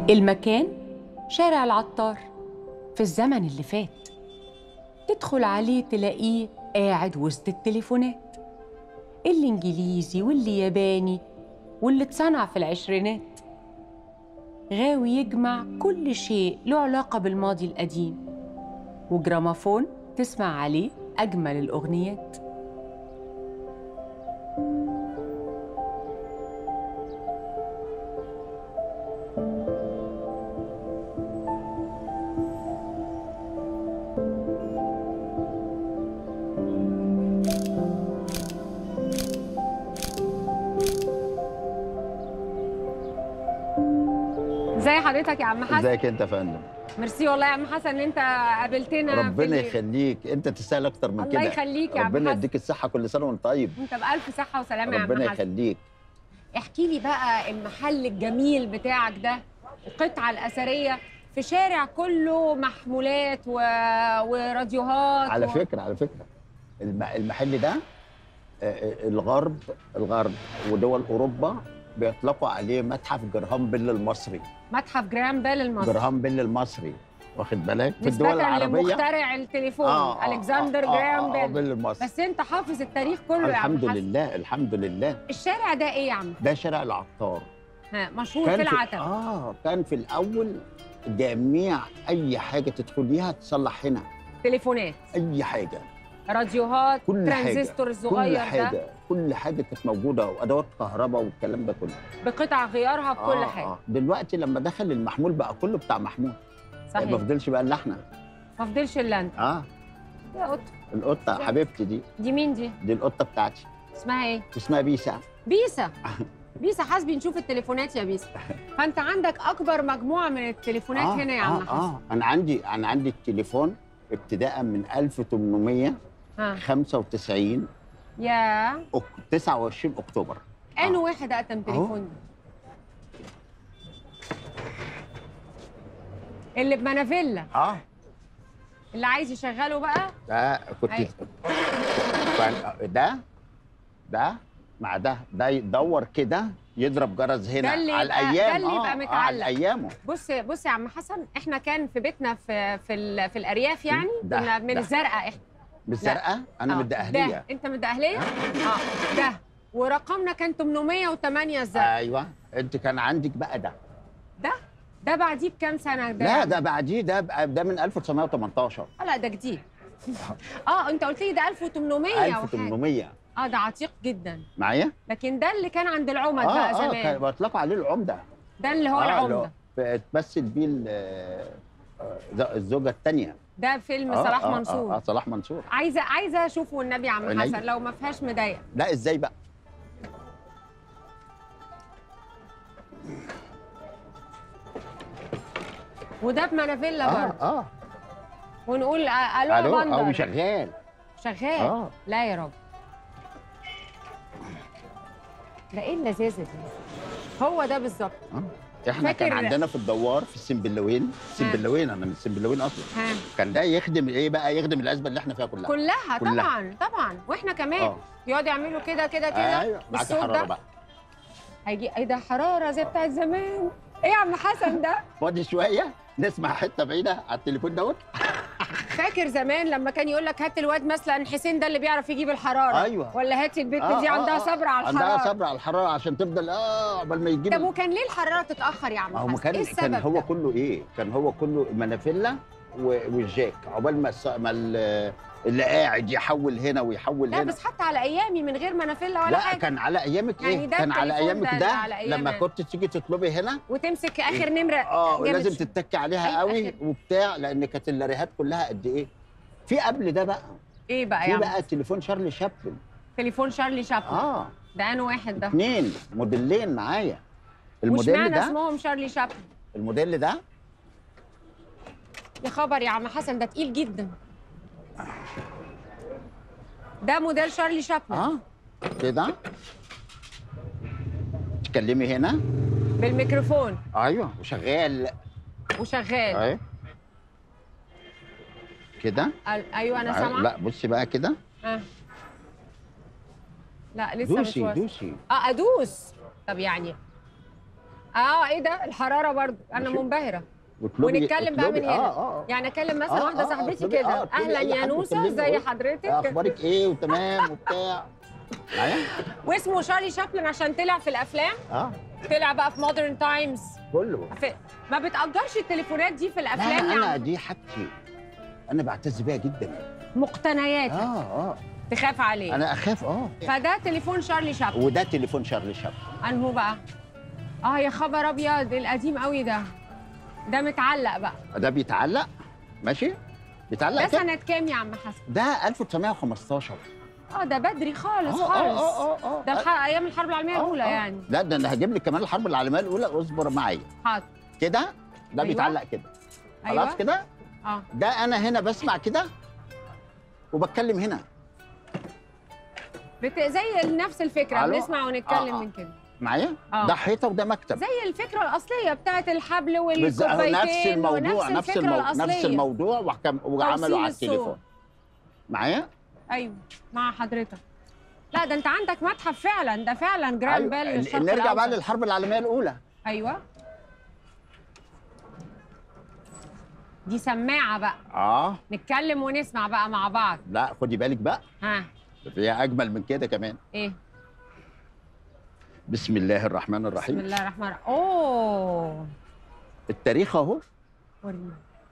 المكان شارع العطار في الزمن اللي فات تدخل عليه تلاقيه قاعد وسط التليفونات الإنجليزي واللي ياباني واللي اتصنع في العشرينات غاوي يجمع كل شيء له علاقة بالماضي القديم وجرامافون تسمع عليه أجمل الأغنيات ازي حضرتك يا عم حسن ازيك انت يا فندم ميرسي والله يا عم حسن ان انت قابلتنا ربنا في- يخليك انت تستاهل اكتر من الله كده يخليك يا عم ربنا حسن يديك الصحه كل سنه وانت طيب انت بالف صحه وسلامه يا عم ربنا حسن يخليك احكي لي بقى المحل الجميل بتاعك ده القطعه الاثريه في شارع كله محمولات و... وراديوهات على و... فكره على فكره الم- المحل ده آه، آه، الغرب الغرب ودول اوروبا بيطلقوا عليه متحف جرهام بيل المصري متحف جرام بيل المصري جرهام بيل المصري واخد بالك في نسبة الدول العربيه لمخترع التليفون الكسندر جرام بيل بيل المصري بس انت حافظ التاريخ كله يا عم الحمد حسن لله الحمد لله الشارع ده ايه يا عم ده شارع العطار ها مشهور في العتبه اه كان في الاول جميع اي حاجه تدخليها تصلح هنا تليفونات اي حاجه راديوهات كل حاجة. ترانزستور كل الصغير ده حاجه كل حاجه كانت موجوده وادوات كهرباء والكلام ده كله بقطع غيارها بكل آه حاجه آه. دلوقتي لما دخل المحمول بقى كله بتاع محمول صحيح ما فضلش بقى الا احنا ما فضلش الا انت اه يا قطه القطه صح. حبيبتي دي دي مين دي دي القطه بتاعتي اسمها ايه اسمها بيسا بيسا بيسا حاسبي نشوف التليفونات يا بيسا فانت عندك اكبر مجموعه من التليفونات آه هنا يا عم آه, حسن اه انا عندي انا عندي التليفون ابتداء من 1895 ها يا أك... 29 اكتوبر انه آه. واحد اقدم تليفون ده اللي بمنافيلا اه اللي عايز يشغله بقى ده كنت أيوة. كان- ده ده مع ده ده يدور كده يضرب جرس هنا ده اللي على يبقى- الايام ده اللي آه، يبقى آه متعلق. على ايامه بص بص يا عم حسن احنا كان في بيتنا في في ال- في الارياف يعني ده- كنا من ده. الزرقاء احنا بالزرقاء انا آه، من الدقهليه ده انت من الدقهليه اه ده ورقمنا كان 808 الزرقاء ايوه انت كان عندك بقى ده ده ده بعديه بكام سنه ده لا يعني؟ ده بعديه ده بقى ده من 1918 آه، لا ده جديد اه انت قلت لي ده 1800 وحاجة. 1800 اه ده عتيق جدا معايا؟ لكن ده اللي كان عند العمد اه بقى اه زمان كان بيطلقوا عليه العمده ده اللي هو آه، العمده اللي هو تمثل بيه ال- آه، آه، الزوجه الثانيه ده فيلم صلاح منصور آه, اه صلاح منصور عايزه عايزه اشوفه والنبي يا عم عينيا. حسن لو ما فيهاش مضايق لا ازاي بقى؟ وده بمنافيلا اه برضه اه ونقول آه، الو يا الو اه بندر شغال شغال اه لا يا رب ده ايه اللذاذه دي هو ده بالظبط احنا كان فاكر- عندنا في الدوار في السنبلاوين السنبلاوين انا من السنبلاوين اصلا ها كان ده يخدم ايه بقى يخدم العزبه اللي احنا فيها كلها كلها, كلها. طبعا طبعا واحنا كمان اه يقعدوا يعملوا كده كده كده ايوه معاك بالصوت حراره ده بقى هيجي ايه ده حراره زي بتاعت زمان ايه يا عم حسن ده فاضي شويه نسمع حته بعيده على التليفون دوت فاكر زمان لما كان يقول لك هات الواد مثلا حسين ده اللي بيعرف يجيب الحراره أيوة. ولا هات البنت آه، دي آه، عندها آه. صبر على عندها الحراره صبر على الحراره عشان تفضل اه قبل ما يجيب طب وكان ليه الحراره تتاخر يا عم ما هو حسن؟ كان ايه كان السبب هو ده؟ كله ايه؟ كان هو كله منافيلا و- والجاك عقبال ما الص- ما ال- اللي قاعد يحول هنا ويحول لا هنا بس حتى على ايامي من غير منافيلا ولا لا حاجه كان على ايامك يعني ايه؟ ده كان على التليفون ايامك ده ده, اللي على أيامنا. لما كنت تيجي تطلبي هنا وتمسك اخر نمره اه جابت لازم ش- تتكي عليها أيوة، قوي آخر. وبتاع لان كانت اللاريهات كلها قد ايه؟ في قبل ده بقى ايه بقى في يا عم بقى تليفون شارلي شابلن تليفون شارلي شابلن اه ده انه واحد ده اثنين موديلين معايا الموديل واشمعنى ده اسمهم شارلي شابلن الموديل ده يا خبر يا عم حسن ده تقيل جدا ده موديل شارلي شابلن اه كده تكلمي هنا بالميكروفون ايوه وشغال وشغال اهي كده ال- ايوه انا أيوة. سامعه لا بصي بقى كده آه. لا لسه مش دوسي واصل دوسي اه ادوس طب يعني اه ايه ده الحراره برضو انا ماشي. منبهره واطلبي ونتكلم بقى اطلبي- من هنا. اه اه يعني اكلم مثلا آه، واحده آه، صاحبتي اطلبي- كده آه، اطلبي اهلا أي يا حد نوسه يكلمني زي يقول حضرتك اخبارك ايه وتمام وبتاع معايا واسمه شارلي شابلن عشان طلع في الافلام اه طلع بقى في مودرن تايمز كله في... ما بتأجرش التليفونات دي في لا الافلام انا يعني دي حاجتي انا بعتز بيها جدا مقتنيات اه اه تخاف عليه انا اخاف اه فده تليفون شارلي شابلن وده تليفون شارلي شاب انهو بقى اه يا خبر ابيض القديم قوي ده ده متعلق بقى ده بيتعلق ماشي بيتعلق ده كده سنه كام يا عم حسن ده 1915 اه ده بدري خالص اه خالص اه اه اه ده الح- ايام الحرب العالميه آه، الاولى آه. يعني لا ده انا هجيب لك كمان الحرب العالميه الاولى اصبر معايا حاضر كده ده أيوة. بيتعلق كده خلاص ايوه كده اه ده انا هنا بسمع كده وبتكلم هنا بت... زي نفس الفكره ألو؟ بنسمع ونتكلم آه، آه. من كده معايا آه. ده حيطه وده مكتب زي الفكره الاصليه بتاعت الحبل بالظبط، والكوبايتين نفس الموضوع ونفس نفس الفكره الموضوع نفس الاصليه الموضوع وحكم وعملوا توصيل على الصوت. التليفون معايا ايوه مع حضرتك لا ده انت عندك متحف فعلا ده فعلا جراند بيل أيوة. للشرق نرجع بقى الأوسط. للحرب العالميه الاولى ايوه دي سماعه بقى اه نتكلم ونسمع بقى مع بعض لا خدي بالك بقى ها هي اجمل من كده كمان ايه بسم الله الرحمن بسم الرحيم الله الرحمن الرحيم اوه التاريخ اهو وريني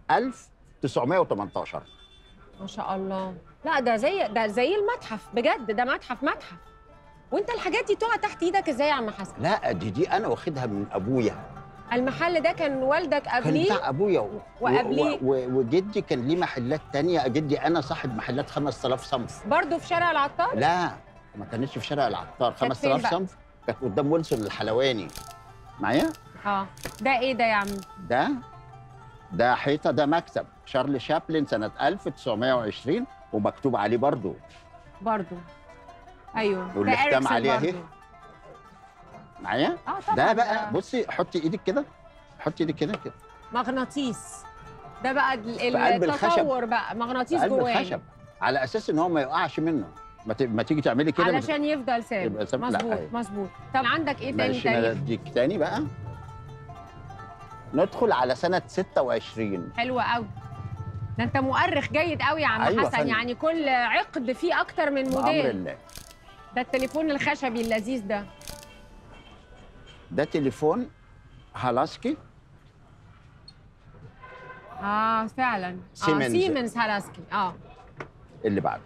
1918 ما شاء الله لا ده زي ده زي المتحف بجد ده متحف متحف وانت الحاجات دي تقع تحت ايدك ازاي يا عم حسن لا دي دي انا واخدها من ابويا المحل ده كان والدك كان قبليه بتاع ابويا و- وقبليه؟ و- و- وجدي كان ليه محلات تانية جدي انا صاحب محلات 5000 صنف برضه في شارع العطار لا ما كانتش في شارع العطار كانت فين 5000 بقى؟ صنف كانت قدام ويلسون الحلواني معايا اه ده ايه ده يا عم ده ده حيطه ده مكتب شارلي شابلن سنه 1920 ومكتوب عليه برضو برضه ايوه ده والختام إريكسون عليه أهي. برضه. معايا اه طبعا ده بقى بصي حطي ايدك كده حطي ايدك كده كده مغناطيس ده بقى ال- في قلب الخشب. التطور بقى مغناطيس في قلب جواه الخشب على اساس ان هو ما يقعش منه ما, ت... ما تيجي تعملي كده ما ت- علشان يفضل ثابت يبقى ثابت. لا، مظبوط أيوة. مظبوط طب عندك ايه تاني ماشي تاريخ نديك تاني بقى ندخل على سنه 26 حلو قوي ده انت مؤرخ جيد قوي يا عم أيوة حسن فندم. يعني كل عقد فيه اكتر من بامر موديل الله ده التليفون الخشبي اللذيذ ده ده تليفون هالاسكي اه فعلا اه سيمنز. سيمنز هالاسكي اه اللي بعده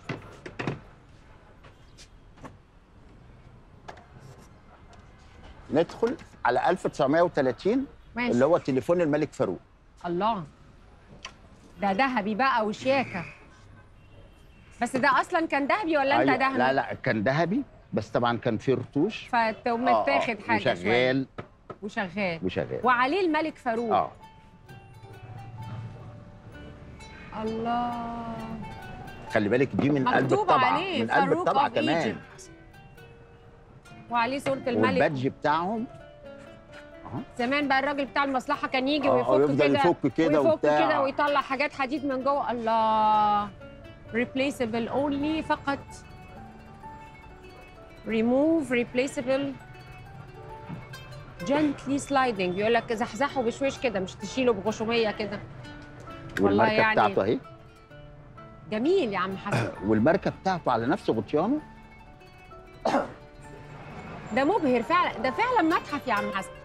ندخل على 1930 ماشي اللي هو تليفون الملك فاروق الله ده ذهبي بقى وشياكه بس ده اصلا كان ذهبي ولا انت أيوة. دهبي لا لا كان ذهبي بس طبعا كان فيه رتوش فتقوم آه، آه، متاخد حاجه شوية. وشغال وشغال وشغال وعليه الملك فاروق اه الله خلي بالك دي من قلب مكتوب الطبعه عليه من قلب فاروق الطبعه اوف كمان ايجيبت وعليه صوره الملك والبادج بتاعهم زمان بقى الراجل بتاع المصلحه كان يجي آه، ويفك ويفضل كده يفك كده ويفك وبتاع. كده ويطلع حاجات حديد من جوه الله replaceable only فقط remove replaceable gently sliding بيقول لك زحزحه بشويش كده مش تشيله بغشوميه كده والله والماركه يعني- بتاعته اهي جميل يا عم حسن والماركه بتاعته على نفس غطيانه ده مبهر فعلا ده فعلا متحف يا عم حسن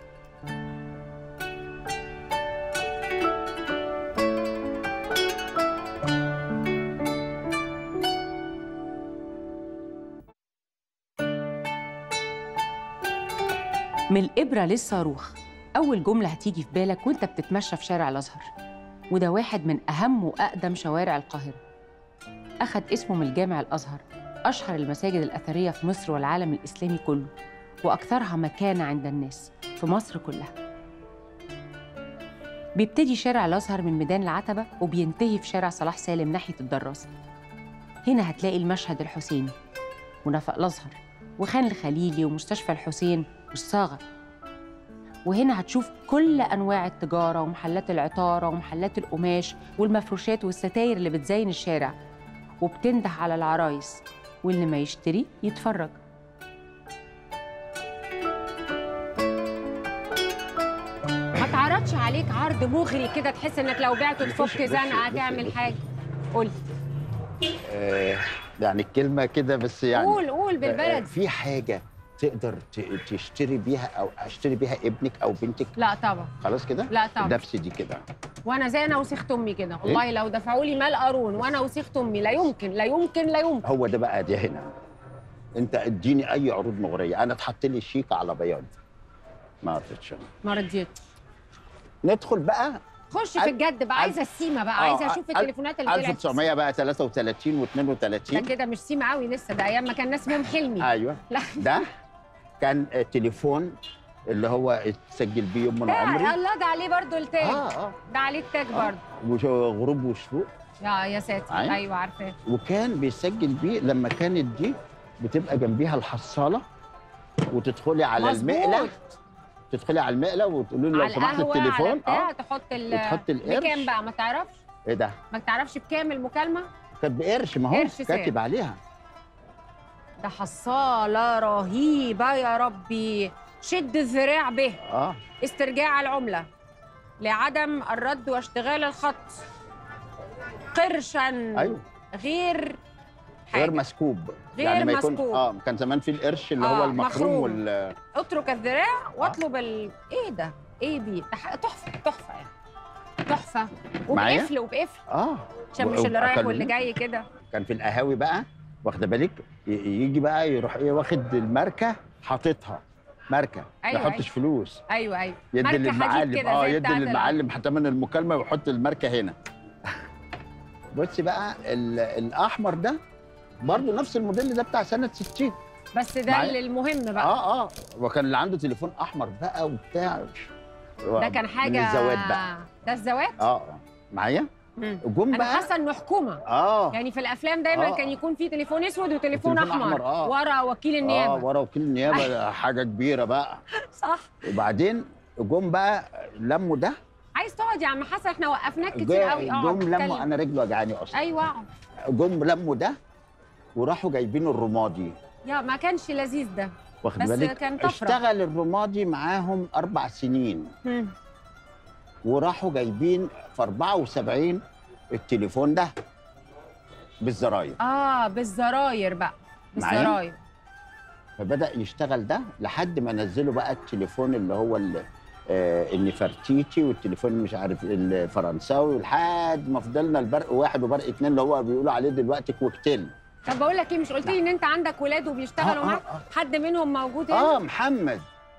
من الإبرة للصاروخ أول جملة هتيجي في بالك وأنت بتتمشى في شارع الأزهر وده واحد من أهم وأقدم شوارع القاهرة أخد اسمه من الجامع الأزهر أشهر المساجد الأثرية في مصر والعالم الإسلامي كله وأكثرها مكانة عند الناس في مصر كلها بيبتدي شارع الأزهر من ميدان العتبة وبينتهي في شارع صلاح سالم ناحية الدراسة هنا هتلاقي المشهد الحسيني ونفق الأزهر وخان الخليلي ومستشفى الحسين والصاغة وهنا هتشوف كل أنواع التجارة ومحلات العطارة ومحلات القماش والمفروشات والستاير اللي بتزين الشارع وبتنده على العرايس واللي ما يشتري يتفرج عرضش عليك عرض مغري كده تحس انك لو بعته بصي- تفك بصي- زنقه بصي- تعمل بصي. حاجه قول آه يعني الكلمه كده بس يعني قول قول آه، بالبلد في حاجه تقدر ت- تشتري بيها او اشتري بيها ابنك او بنتك لا طبعا خلاص كده لا طبعا نفس دي كده وانا زي انا وسيخت امي كده والله لو دفعوا لي مال قارون وانا وسيخت امي لا يمكن لا يمكن لا يمكن هو ده بقى دي هنا انت اديني اي عروض مغريه انا اتحط لي شيك على بياض ما رضيتش أنا. ما رضيت ندخل بقى خش أل- في الجد بقى أل- عايزه السيما بقى آه، عايزه اشوف أل- التليفونات اللي طلعت 1900 بقى 33 ده و32 كده مش سيما قوي لسه ده ايام ما كان ناس اسمهم حلمي ايوه لا ده كان آه، تليفون اللي هو اتسجل بيه يوم من عمري ده الله ده عليه برضو التاج اه اه ده عليه التاج برضو وش- غروب وشروق يا يا ساتر أيوة. ايوه عارفاه وكان بيسجل بيه لما كانت دي بتبقى جنبيها الحصاله وتدخلي على مظبوط. المقله تدخلي على المقله وتقولي له لو على سمحت القهوه على التليفون بتاع تحط ال وتحط القرش. بكام بقى ما تعرفش ايه ده ما تعرفش بكام المكالمه كانت بقرش ما هو قرش سعر. كاتب عليها ده حصاله رهيبه يا ربي شد الذراع به اه استرجاع العمله لعدم الرد واشتغال الخط قرشا ايوه غير حاجة. غير مسكوب غير يعني ما يكون مسكوب. اه كان زمان في القرش اللي آه، هو المخروم مخروم. وال اترك الذراع واطلب ال... ايه ده؟ ايه دي؟ ده ح- تحفه تحفه يعني تحفه معايا؟ وبقفل وبقفل اه عشان مش و- اللي رايح وكان- واللي جاي كده كان في القهاوي بقى واخده بالك ي- يجي بقى يروح ايه واخد الماركه حاططها ماركه أيوة، ما يحطش فلوس ايوه ايوه يدي ماركة حديد للمعلم كده اه زي يدي بتاعت للمعلم حتى من المكالمه ويحط الماركه هنا بصي بقى ال- الاحمر ده برضه نفس الموديل ده بتاع سنه 60 بس ده معايا؟ اللي المهم بقى اه اه وكان اللي عنده تليفون احمر بقى وبتاع ده كان حاجه من الزواد بقى ده الزوات اه اه معايا مم. جم انا بقى حاسه انه حكومه اه يعني في الافلام دايما آه. كان يكون في تليفون اسود وتليفون وتليفون احمر, أحمر، آه. ورا وكيل اه النيابه ورا وكيل النيابه حاجه كبيره بقى صح وبعدين جم بقى لموا ده عايز تقعد يا عم حسن احنا وقفناك كتير جا- قوي اقعد جم لموا اتكلم. انا رجلي وجعاني اصلا ايوه اقعد. جم لموا ده وراحوا جايبين الرمادي يا ما كانش لذيذ ده واخد بس بالك كان طفرة. اشتغل الرمادي معاهم اربع سنين مم. وراحوا جايبين في 74 التليفون ده بالزراير اه بالزراير بقى معايا؟ بالزراير فبدا يشتغل ده لحد ما نزلوا بقى التليفون اللي هو ال- آه، النفرتيتي والتليفون مش عارف الفرنساوي لحد ما فضلنا البرق واحد وبرق اتنين اللي هو بيقولوا عليه دلوقتي كوكتيل طب بقول لك ايه مش قلت لي ان انت عندك ولاد وبيشتغلوا آه، آه، معاك آه. حد منهم موجود هنا اه محمد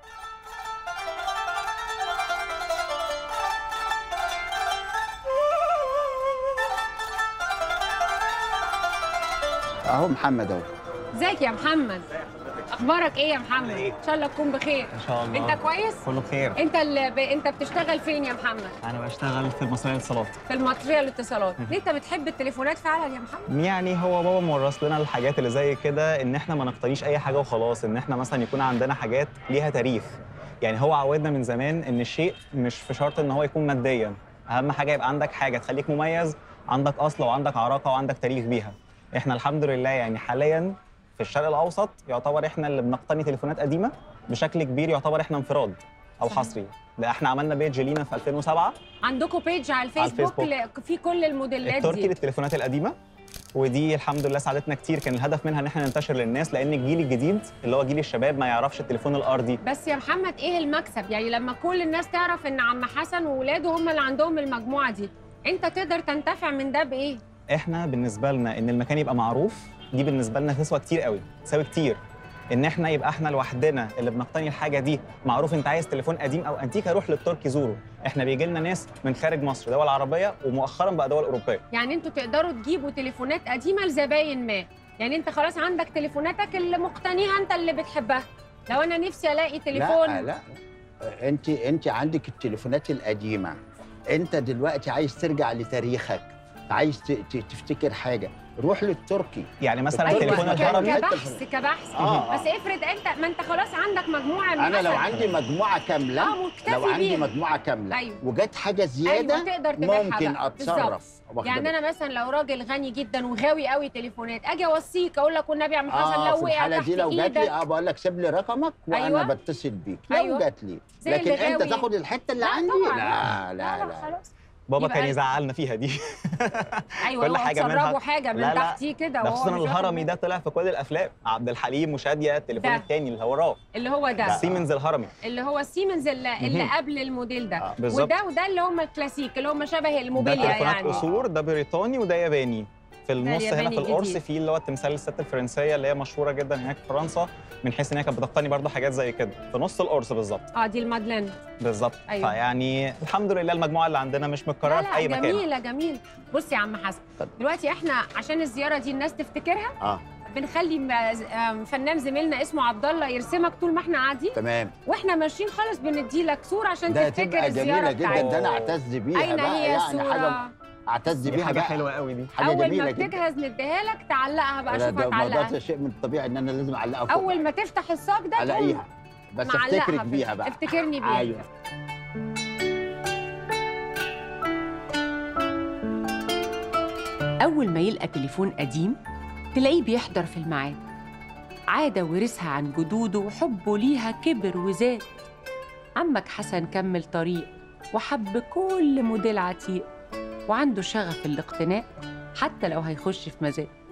اهو محمد اهو ازيك يا محمد اخبارك ايه يا محمد ان شاء الله تكون بخير ان شاء الله انت كويس كله بخير انت اللي ب... انت بتشتغل فين يا محمد انا بشتغل في مصنع الاتصالات في المطريه الاتصالات ليه انت بتحب التليفونات فعلا يا محمد يعني هو بابا مورث لنا الحاجات اللي زي كده ان احنا ما نقتنيش اي حاجه وخلاص ان احنا مثلا يكون عندنا حاجات ليها تاريخ يعني هو عودنا من زمان ان الشيء مش في شرط ان هو يكون ماديا اهم حاجه يبقى عندك حاجه تخليك مميز عندك اصل وعندك عراقه وعندك تاريخ بيها احنا الحمد لله يعني حاليا في الشرق الاوسط يعتبر احنا اللي بنقتني تليفونات قديمه بشكل كبير يعتبر احنا انفراد او صحيح. حصري ده احنا عملنا بيج لينا في 2007 عندكم بيج على الفيسبوك, الفيسبوك. ل... في كل الموديلات التركي دي للتليفونات القديمه ودي الحمد لله ساعدتنا كتير كان الهدف منها ان احنا ننتشر للناس لان الجيل الجديد اللي هو جيل الشباب ما يعرفش التليفون الارضي بس يا محمد ايه المكسب يعني لما كل الناس تعرف ان عم حسن وولاده هم اللي عندهم المجموعه دي انت تقدر تنتفع من ده بايه احنا بالنسبه لنا ان المكان يبقى معروف دي بالنسبه لنا تسوى كتير قوي تساوي كتير ان احنا يبقى احنا لوحدنا اللي بنقتني الحاجه دي معروف انت عايز تليفون قديم او انتيكه روح للتركي زوره احنا بيجي لنا ناس من خارج مصر دول عربيه ومؤخرا بقى دول اوروبيه يعني انتوا تقدروا تجيبوا تليفونات قديمه لزباين ما يعني انت خلاص عندك تليفوناتك اللي مقتنيها انت اللي بتحبها لو انا نفسي الاقي تليفون لا لا انت انت عندك التليفونات القديمه انت دلوقتي عايز ترجع لتاريخك عايز ت- ت- تفتكر حاجه روح للتركي يعني مثلا أيوة، تليفون ك- الهرمي ك- كبحث كبحث آه. بس افرض انت ما انت خلاص عندك مجموعه من انا لو مثلا. عندي مجموعه كامله اه مكتفي لو عندي بيها. مجموعه كامله أيوة. وجت حاجه زياده ايوه تقدر تبيعها ممكن بقى. بالظبط. اتصرف واخد يعني بالك؟ انا مثلا لو راجل غني جدا وغاوي قوي تليفونات اجي اوصيك اقول لك والنبي يا عم حسن اه لو في وقع الحاله تحت دي لو جات لي ايدك اه بقول لك سيب لي رقمك وانا أيوة. بتصل بيك لو أيوة. جات لي زي لكن اللي انت غاوي. تاخد الحته اللي لا عندي طبعاً. لا لا لا لا لا خلاص بابا يبقى كان ال- يزعلنا فيها دي ايوه كل هو حاجة منها- تسربوا حاجه من لا، لا. تحتيه كده ده وهو خصوصا مش واخد الهرمي باله. ده طلع في كل الافلام عبد الحليم وشاديه التليفون ده. التاني اللي هو وراه اللي هو ده سيمنز الهرمي اللي هو السيمنز اللي, اللي مهم. قبل الموديل ده آه، بالظبط. وده وده اللي هم الكلاسيك اللي هم شبه ده الموبيليا تليفونات يعني قصور ده بريطاني وده ياباني في النص هنا الياباني في القرص الجديد. في اللي هو التمثال الست الفرنسيه اللي هي مشهوره جدا هناك في فرنسا من حيث ان هي كانت بتقتني برضه حاجات زي كده في نص القرص بالظبط اه دي المادلين بالظبط أيوة. فيعني الحمد لله المجموعه اللي عندنا مش متكرره لا في اي لا مكان جميله جميل بص يا عم حسن اتفضل. دلوقتي احنا عشان الزياره دي الناس تفتكرها اه بنخلي م- آم، فنان زميلنا اسمه عبد الله يرسمك طول ما احنا قاعدين تمام واحنا ماشيين خالص بندي لك صوره عشان ده تفتكر تبقى الزياره جميله جدا بتاعتنا ده انا اعتز بيها اين بقى هي يعني حاجه الصوره اعتز دي بيها حاجه بقى حلوه قوي دي حاجه اول ما جميله جدا بتجهز نديها لك تعلقها بقى ده- شوف ده ما هتعلقها ده شيء من الطبيعي ان انا لازم اعلقها فوق اول ما تفتح الصاج ده تقوم الاقيها بس معلقها افتكرك في- بيها بقى افتكرني بيها ايوه أول ما يلقى تليفون قديم تلاقيه بيحضر في الميعاد عادة ورثها عن جدوده وحبه ليها كبر وزاد عمك حسن كمل طريق وحب كل موديل عتيق وعنده شغف الاقتناء حتى لو هيخش في مزاد